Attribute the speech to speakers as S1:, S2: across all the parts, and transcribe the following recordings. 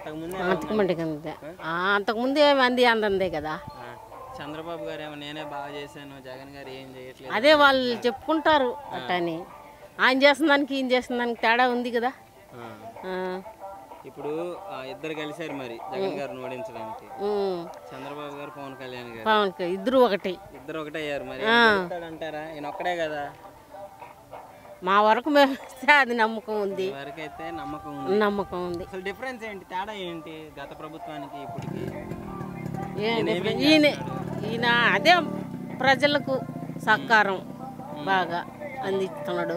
S1: అంతకుముందు
S2: అంతకుముందు అంతే ఆ, అంతకుముందు ఏమి అంది అందందే కదా
S1: ఆ, చంద్రబాబు గారు ఏమో నేనే బాగా చేశాను జగన్ గారు ఏం చేయట్లేదు
S2: అదే వాళ్ళు చెప్పుకుంటారు అట్టని ఆయన చేసిన దానికి ఈయన చేసిన దానికి తేడా ఉంది కదా
S1: ఆ.
S2: ఆ,
S1: ఇప్పుడు ఆ, ఇద్దరు కలిశారు మరి జగన్ గారిని ఓడించడానికి
S2: ఉమ్.
S1: చంద్రబాబు గారు పవన్ కళ్యాణ్ గారు
S2: పవన్ క- ఇద్దరు ఒకటి
S1: ఇద్దరు ఒకటే అయ్యారు మరి అంటారా ఈయన ఒక్కడే కదా
S2: మా వరకు మేము ఇస్తే అది నమ్మకం ఉంది
S1: వరకైతే నమ్మకం ఉంది
S2: నమ్మకం ఉంది
S1: అసలు డిఫరెన్స్ ఏంటి తేడా ఏంటి గత ప్రభుత్వానికి ఇప్పటికి
S2: ఏం difference? ఈయన ఈయన అదే ప్రజలకు సహకారం బాగా అందిస్తున్నాడు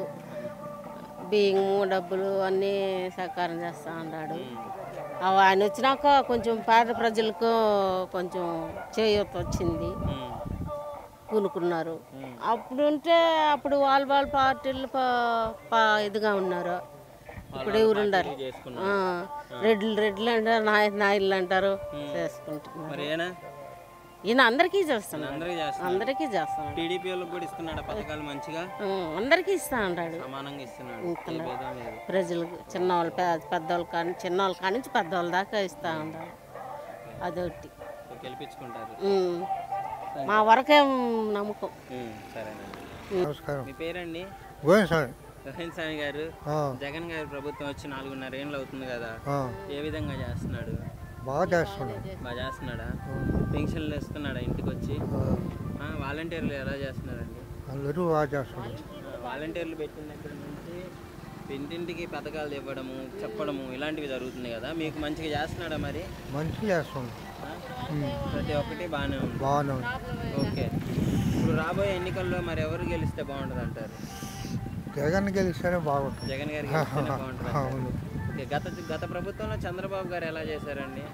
S2: బియ్యము డబ్బులు అన్నీ సహకారం చేస్తూ ఉన్నాడు అవి ఆయన వచ్చినాక కొంచెం పేద ప్రజలకు కొంచెం చేయూత వచ్చింది
S1: ఉమ్,
S2: పూనుకున్నారు అప్పుడు ఉంటే అప్పుడు వాళ్ళ వాళ్ళ పార్టీలు ప- ప- ఇదిగా ఉన్నారు ఇప్పుడు ఎవరు ఉండారు
S1: ఇది చేసుకున్నాం
S2: ఆ, రెడ్లు రెడ్లు అంటారు నాయ నాయుళ్ళు అంటారు చేసుకుంటున్నారు
S1: మరి ఏనా
S2: ఈయన అందరికీ చేస్తున్నాడు
S1: అందరికీ చేస్తున్నారు
S2: అందరికీ చేస్తున్నాడు
S1: టీడీపీ వాళ్ళకి కూడా ఇస్తున్నాడు పథకాలు మంచిగా
S2: ఆ, అందరికీ ఇస్తా ఉంటాడు
S1: సమానంగా ఇస్తున్నాడు ఏ భేదం లేదు
S2: ప్రజలకు చిన్నవాళ్ళు పెద్ద పెద్దవాళ్ళు కానీ చిన్నవాళ్ళు కాడి నుంచి పెద్దవాళ్ళ దాకా ఇస్తా ఉంటాడు అదొకటి
S1: సో గెలిపించుకుంటారు
S2: ఉమ్. మా వరకేం నమ్మకం
S1: ఉమ్, సరేనండి
S3: నమస్కారం
S1: మీ పేరండి
S3: గోవింద్ స్వామి
S1: రోహిన్ స్వామి గారు
S3: ఆ,
S1: జగన్ గారి ప్రభుత్వం వచ్చి నాలుగున్నర ఏళ్ళు అవుతుంది కదా
S3: ఆ,
S1: ఏ విధంగా చేస్తున్నాడు
S3: బాగా చేస్తున్నాం
S1: బాగా చేస్తున్నాడా పెన్షన్లు ఇస్తున్నాడా ఇంటికి వచ్చి ఆ, వాలంటీర్లు ఎలా చేస్తున్నారండి
S3: అందరూ బాగా చేస్తున్నాం
S1: ఆ, వాలంటీర్లు పెట్టిన దగ్గర నుంచి ఇంటింటికి పథకాలు ఇవ్వడము చెప్పడము ఇలాంటివి జరుగుతుంది కదా మీకు మంచిగా చేస్తున్నాడా మరి
S3: మంచిగా చేస్తున్నాం
S1: ఆ? ప్రతి ఒక్కటి బాగానే ఉంది
S3: బాగానే ఉంది
S1: ఓకే ఇప్పుడు రాబోయే ఎన్నికల్లో మరి ఎవరు గెలిస్తే బాగుంటుంది అంటారు
S3: జగన్ గెలిస్తేనే బాగుంటుంది
S1: జగన్ గారు గెలిస్తేనే బాగుంటుంది అంటారు.
S3: అవును
S1: ఓకే గత గత ప్రభుత్వంలో చంద్రబాబు గారు ఎలా చేశారండి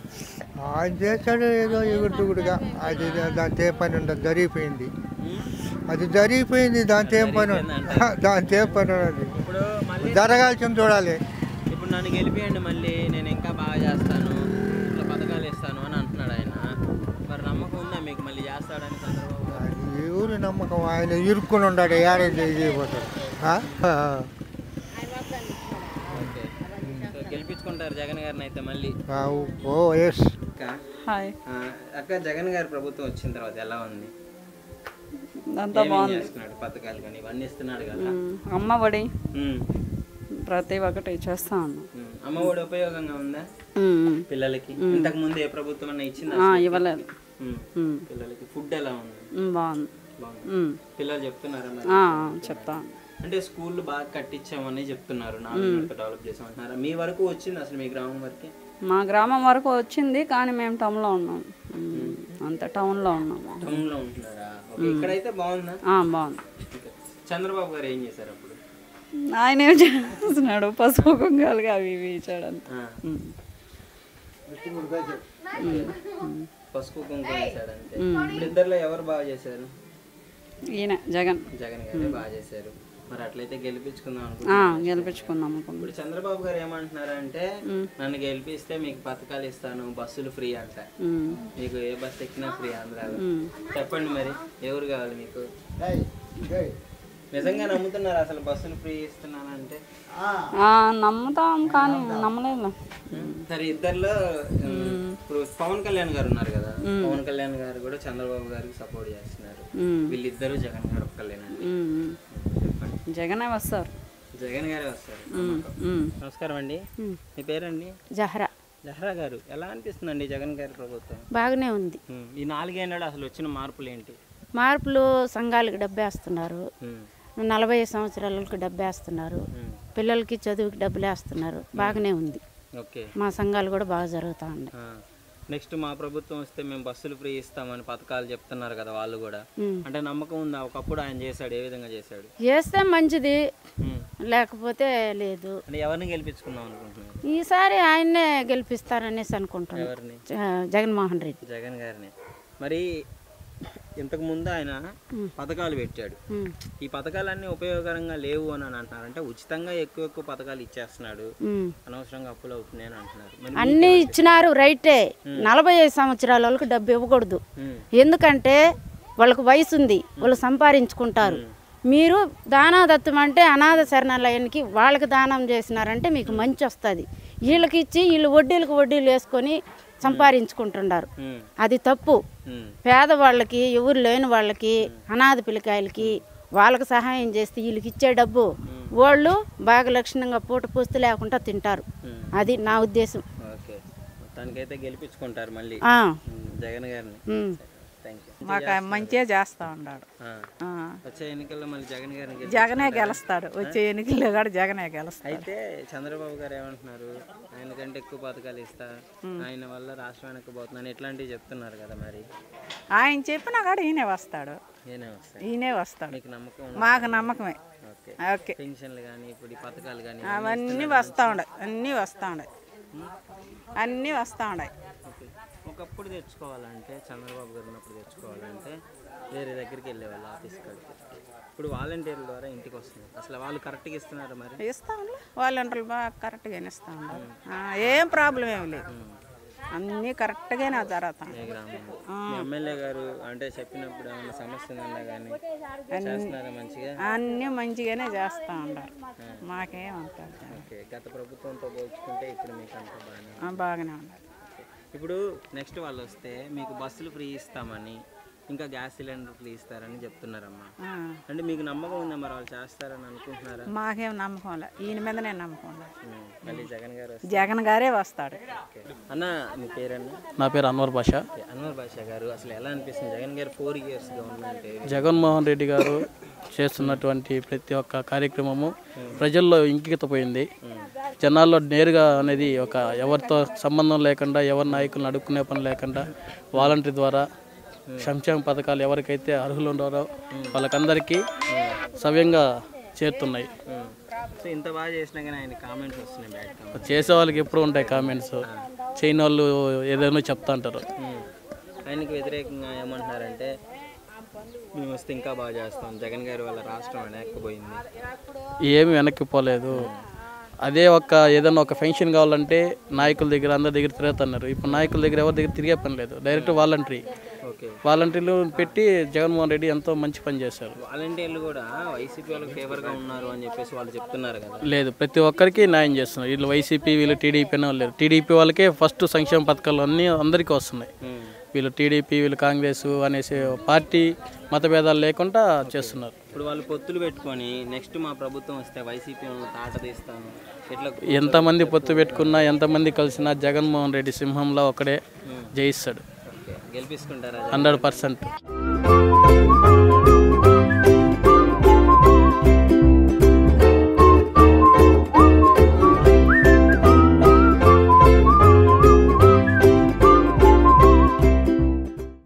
S3: ఆయన చేశాడు ఏదో ఎగురుతుగుడుగా అది దాంతో ఏ పని ఉండదు జరిగిపోయింది
S1: ఉమ్?
S3: అది జరిగిపోయింది దాంతో ఏం పని దాంతో ఏం పని ఉండదు
S1: ఇప్పుడు మళ్ళీ
S3: జరగాల్సింది చూడాలి
S1: ఇప్పుడు నన్ను గెలిపియండి మళ్ళీ నేను ఇంకా బాగా చేస్తాను ఇట్లా పథకాలు ఇస్తాను అని అంటున్నాడు ఆయన మరి నమ్మకం ఉందా మీకు మళ్ళీ చేస్తాడని చంద్రబాబు గారు
S3: అది ఎవరి నమ్మకం ఆయన ఇరుక్కుని ఉన్నాడు ఏడాది చేయబోతాడు ఆ? ఆ.
S1: ఓకే సో గెలిపించుకుంటారు జగన్ గారిని అయితే మళ్ళీ
S3: ఆ, ఓ ఎస్
S1: అక్క
S4: హాయ్
S1: ఆ, అక్క జగన్ గారి ప్రభుత్వం వచ్చిన తర్వాత ఎలా ఉంది
S4: అంతా
S1: ఏమేం చేస్తున్నాడు పథకాలు కానీ ఇవన్నీ ఇస్తున్నాడు కదా
S4: అమ్మ ఒడి
S1: ఉమ్,
S4: ప్రతి ఒక్కటి చేస్తా ఉన్నాం
S1: ఉమ్. అమ్మఒడి ఉపయోగంగా ఉందా పిల్లలకి ఇంతకు ముందు ఏ ప్రభుత్వం అన్న ఇచ్చిందా
S4: ఆ, ఇవ్వలేదు
S1: ఉమ్.
S4: ఉమ్,
S1: పిల్లలకి ఫుడ్ ఎలా ఉంది
S4: ఉమ్, బాగుంది
S1: బాగుంది
S4: ఉమ్,
S1: పిల్లలు చెప్తున్నారా మరి
S4: ఆ, చెప్తా
S1: అంటే స్కూల్ బాగా కట్టించామని చెప్తున్నారు నాలుగు డెవలప్ చేసామంటున్నారు మీ వరకు వచ్చింది అసలు మీ గ్రామం వరకు
S4: మా గ్రామం వరకు వచ్చింది కానీ మేము టౌన్లో ఉన్నాం ఉమ్, అంత టౌన్లో ఉన్నాం
S1: టౌన్ లో ఉంటున్నారా ఓకే ఇక్కడైతే బాగుందా
S4: ఆ, బాగుంది
S1: ఓకే. చంద్రబాబు గారు ఏం చేశారు అప్పుడు
S4: ఆయన ఏం చేస్తున్నాడు పసుపు కుంకాలుగా అవి ఇవి ఇచ్చాడంత
S1: ఆ,
S4: ఉమ్,
S1: పసుపు కుంకుమ వేశాడు అంతే ఇప్పుడు ఇద్దరిలో ఎవరు బాగా చేశారు
S4: ఈయన జగన్
S1: జగన్ గారే బాగా చేశారు మరి అట్లయితే గెలిపించుకుందాం
S4: ఆ,
S1: అనుకుంటున్నాను
S4: గెలిపించుకుందాం అనుకున్నాం
S1: ఇప్పుడు చంద్రబాబు గారు ఏమంటున్నారంటే నన్ను గెలిపిస్తే మీకు పథకాలు ఇస్తాను బస్సులు ఫ్రీ అంట
S4: ఉమ్,
S1: మీకు ఏ బస్ ఎక్కినా ఫ్రీ ఆంధ్రాలో చెప్పండి మరి ఎవరు కావాలి మీకు నిజంగా నమ్ముతున్నారు అసలు బస్సులు ఫ్రీ ఇస్తున్నానంటే
S4: ఆ, నమ్ముతాం కానీ నమ్మలేదు
S1: సరే ఇద్దరిలో ఇప్పుడు పవన్ కళ్యాణ్ గారు ఉన్నారు కదా పవన్ కళ్యాణ్ గారు కూడా చంద్రబాబు గారికి సపోర్ట్ చేస్తున్నారు
S4: ఉమ్,
S1: వీళ్ళిద్దరూ జగన్ గారు ఒక్కలేనండి
S4: ఉమ్, ఉమ్.
S1: చెప్పండి
S4: జగనే వస్తారు
S1: జగన్ గారే వస్తారు
S4: ఉమ్.
S1: నమస్కారం అండి మీ పేరండి
S2: జహరా
S1: జహ్రా గారు ఎలా అనిపిస్తుందండి జగన్ గారి ప్రభుత్వం
S2: బాగానే ఉంది
S1: ఉమ్, ఈ నాలుగేళ్ళలో అసలు వచ్చిన మార్పులు ఏంటి
S2: మార్పులు సంఘాలకు డబ్బేస్తున్నారు
S1: ఉమ్,
S2: నలభై సంవత్సరాలకు డబ్బేస్తున్నారు
S1: ఉమ్,
S2: పిల్లలకి చదువుకి డబ్బులు వేస్తున్నారు బాగానే ఉంది
S1: ఓకే
S2: మా సంఘాలు కూడా బాగా జరుగుతూ ఉన్నాయి
S1: ఆ, నెక్స్ట్ మా ప్రభుత్వం వస్తే మేము బస్సులు ఫ్రీ ఇస్తామని పథకాలు చెప్తున్నారు కదా వాళ్ళు కూడా
S2: ఉమ్.
S1: అంటే నమ్మకం ఉందా ఒకప్పుడు ఆయన చేశాడు ఏ విధంగా చేశాడు
S2: చేస్తే మంచిది
S1: ఉమ్,
S2: లేకపోతే లేదు
S1: అంటే ఎవరిని గెలిపించుకుందాం అనుకుంటున్నారు
S2: ఈసారి ఆయన్నే గెలిపిస్తారనేసి అనుకుంటున్నాను
S1: ఎవరిని
S2: జ- జగన్మోహన్ రెడ్డి
S1: జగన్ గారిని మరి ఇంతకు ముందు ఆయన పథకాలు పెట్టాడు
S2: ఉమ్.
S1: ఈ పథకాలన్నీ ఉపయోగకరంగా లేవు అని అని అంటున్నారు అంటే ఉచితంగా ఎక్కువ ఎక్కువ పథకాలు ఇచ్చేస్తున్నాడు
S2: ఉమ్.
S1: అనవసరంగా అప్పులు అవుతున్నాయి అని అంటున్నారు మరి
S2: అన్నీ ఇచ్చినారు రైటే నలభై ఐదు సంవత్సరాల వాళ్ళకి డబ్బు ఇవ్వకూడదు
S1: ఉమ్,
S2: ఎందుకంటే వాళ్ళకు వయసు ఉంది వాళ్ళు సంపాదించుకుంటారు మీరు దానాదత్తం అంటే అనాథ శరణాలయానికి వాళ్ళకి దానం చేసినారంటే మీకు మంచి వస్తుంది
S5: వీళ్ళకి ఇచ్చి వీళ్ళు వడ్డీలకు వడ్డీలు వేసుకొని సంపాదించుకుంటున్నారు
S1: ఉమ్,
S5: అది తప్పు
S1: ఉమ్,
S5: పేదవాళ్ళకి ఎవరు లేని వాళ్ళకి అనాథ పిల్లకాయలకి వాళ్ళకి సహాయం చేస్తే వీళ్ళకి ఇచ్చే డబ్బు వాళ్ళు బాగా లక్షణంగా పూట పూస్తు లేకుండా తింటారు
S1: ఉమ్.
S5: అది నా ఉద్దేశం
S1: ఓకే మొత్తానికైతే గెలిపించుకుంటారు మళ్ళీ
S5: ఆ,
S1: ఉమ్, జగన్ గారిని
S5: ఉమ్.
S1: థ్యాంక్ యూ
S6: మాకు మంచిగా చేస్తూ ఉన్నాడు
S1: ఆ,
S6: ఆ.
S1: వచ్చే ఎన్నికల్లో మళ్ళీ జగన్ గారిని గెలిపి
S6: జగనే గెలుస్తాడు వచ్చే ఎన్నికల్లో కూడా జగనే గెలుస్తాడు
S1: అయితే చంద్రబాబు గారు ఏమంటున్నారు ఆయన కంటే ఎక్కువ పథకాలు ఇస్తా ఆయన వల్ల రాష్ట్రం వెనక్కిపోతున్నాను ఇట్లాంటివి చెప్తున్నారు కదా మరి
S6: ఆయన చెప్పినా కూడా ఈయనే వస్తాడు
S1: ఏనే వస్తాయి
S6: ఈయనే వస్తాడు
S1: మీకు నమ్మకం ఉందా?
S6: మాకు నమ్మకమే
S1: ఓకే
S6: ఓకే
S1: పెన్షన్లు కానీ ఇప్పుడు ఈ పథకాలు కానీ
S6: అవన్నీ వస్తూ ఉన్నాయి అన్నీ వస్తూ ఉన్నాయి అన్నీ వస్తూ ఉన్నాయి
S1: ఓకే ఒకప్పుడు తెచ్చుకోవాలంటే చంద్రబాబు గారు ఉన్నప్పుడు తెచ్చుకోవాలంటే వేరే దగ్గరికి వెళ్ళేవాళ్ళు ఆఫీస్ కాడికి ఇప్పుడు వాలంటీర్ల ద్వారా ఇంటికి వస్తుంది అసలు వాళ్ళు కరెక్ట్గా ఇస్తున్నారు మరి
S6: ఇస్తా ఉండే వాలంటీర్లు బాగా కరెక్ట్గానే ఇస్తూ ఉన్నారు ఆ, ఏం ప్రాబ్లం ఏమి లేదు అన్నీ కరెక్ట్గానే జరుగుతాయి
S1: ఏ గ్రామంలో మీ ఎమ్మెల్యే గారు అంటే చెప్పినప్పుడు ఏమైనా సమస్య ఉందా కానీ చేస్తున్నారా మంచిగా
S6: అన్నీ మంచిగానే చేస్తూ ఉన్నారు మాకేమంటారు
S1: ఓకే గత ప్రభుత్వంతో పోల్చుకుంటే ఇప్పుడు మీకు అంత బాగానే
S6: బాగానే ఉన్నారు
S1: ఇప్పుడు నెక్స్ట్ వాళ్ళు వస్తే మీకు బస్సులు ఫ్రీ ఇస్తామని ఇంకా గ్యాస్ సిలిండర్ ఫ్రీ ఇస్తారని చెప్తున్నారమ్మా
S6: ఆ.
S1: అంటే మీకు నమ్మకం ఉందా మరి వాళ్ళు చేస్తారని అనుకుంటున్నారా
S6: మాకేం నమ్మకం లే ఈయన మీదనే నమ్మకం లే
S1: ఉమ్, మళ్ళీ జగన్ గారు వస్తే
S6: జగన్ గారే వస్తాడు
S1: ఓకే. అన్న మీ పేరన్న
S7: నా పేరు అన్వర్ బాషా
S1: ఓకే, అన్వర్ బాషా గారు అసలు ఎలా అనిపిస్తుంది జగన్ గారు four years government
S7: Jaganmohan Reddy గారు చేస్తున్నటువంటి ప్రతి ఒక్క కార్యక్రమము ప్రజల్లో ఇంకితపోయింది జనాల్లో నేరుగా అనేది ఒక ఎవరితో సంబంధం లేకుండా ఎవరి నాయకులను అడుక్కునే పని లేకుండా వాలంటరీ ద్వారా సంక్షేమ పథకాలు ఎవరికైతే అర్హులు ఉన్నారో వాళ్ళకందరికీ సవ్యంగా చేరుతున్నాయి
S1: సో ఇంత బాగా చేసినా కానీ ఆయన కామెంట్స్ వస్తున్నాయి బ్యాడ్ కామెంట్స్
S7: చేసే వాళ్ళకి ఎప్పుడు ఉంటాయి కామెంట్స్ చేయని వాళ్ళు ఏదైనా చెప్తా అంటారు
S1: ఆయనకి వ్యతిరేకంగా ఏమంటున్నారంటే మేము వస్తే ఇంకా బాగా చేస్తాం జగన్ గారి వల్ల రాష్ట్రం వెనక్కిపోయింది
S7: ఏమి వెనక్కిపోలేదు అదే ఒక ఏదైనా ఒక ఫంక్షన్ కావాలంటే నాయకుల దగ్గర అందరి దగ్గర తిరుగుతున్నారు ఇప్పుడు నాయకుల దగ్గర ఎవరి దగ్గర తిరిగే పని లేదు డైరెక్ట్ వాలంటరీ
S1: ఓకే
S7: వాలంటీర్లు పెట్టి జగన్మోహన్ రెడ్డి ఎంతో మంచి పని చేశారు
S1: వాలంటీర్లు కూడా వైసీపీ వాళ్ళకి ఫేవర్గా ఉన్నారు అని చెప్పేసి వాళ్ళు చెప్తున్నారు కదా
S7: లేదు ప్రతి ఒక్కరికి న్యాయం చేస్తున్నారు వీళ్ళు వైసీపీ వీళ్ళు టీడీపీ అనే వాళ్ళు లేరు టీడీపీ వాళ్ళకే ఫస్ట్ సంక్షేమ పథకాలు అన్నీ అందరికీ వస్తున్నాయి
S1: ఉమ్.
S7: వీళ్ళు టీడీపీ వీళ్ళు కాంగ్రెస్ అనేసి పార్టీ మతభేదాలు లేకుండా చేస్తున్నారు
S1: ఇప్పుడు వాళ్ళు పొత్తులు పెట్టుకొని నెక్స్ట్ మా ప్రభుత్వం వస్తే వైసీపీ తాట తీస్తాను ఇట్లా
S7: ఎంతమంది పొత్తు పెట్టుకున్నా ఎంతమంది కలిసినా జగన్మోహన్ రెడ్డి సింహంలో ఒకడే జయిస్తాడు
S1: ఓకే గెలిపించుకుంటారా
S7: హండ్రెడ్ పర్సెంట్